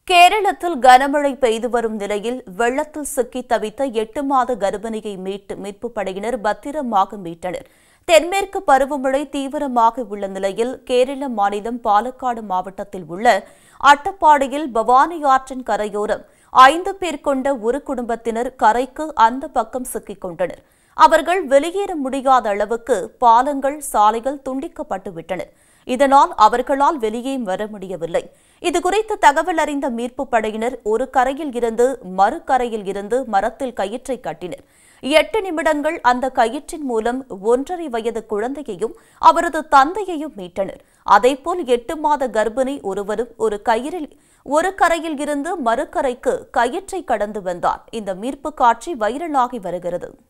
கேரளத்தில் கனமழை பெய்து வரும் நிலையில் வெள்ளத்தில் சிக்கி தவித்த எட்டு மாத கர்ப்பிணியை மீட்டு மீட்புப் படையினர் பத்திரமாக மீட்டனர் தென்மேற்கு பருவமழை தீவிரமாக உள்ள நிலையில் கேரள மாநிலம் பாலக்காடு மாவட்டத்தில் உள்ள அட்டப்பாடியில் பவானி ஆற்றின் கரையோரம் ஐந்து பேர் கொண்ட ஒரு குடும்பத்தினர் கரைக்கு அந்த பக்கம் சிக்கிக் கொண்டனர் அவர்கள் வெளியேற முடியாத அளவுக்கு பாலங்கள் சாலைகள் துண்டிக்கப்பட்டு விட்டன இதனால் அவர்களால் வெளியே வர முடியவில்லை இதுகுறித்து தகவல் அறிந்த மீட்புப் படையினர் ஒரு கரையில் இருந்து மறு கரையில் இருந்து மரத்தில் கயிற்றை கட்டினர் எட்டு நிமிடங்கள் அந்த கயிற்றின் மூலம் ஒன்றரை வயது குழந்தையையும் அவரது தந்தையையும் மீட்டனர் அதேபோல் எட்டு மாத கர்ப்பிணி ஒருவரும் ஒரு கயிறில் ஒரு கரையில் இருந்து மறுகரைக்கு கயிற்றை கடந்து வந்தார் இந்த மீட்பு காட்சி வைரலாகி வருகிறது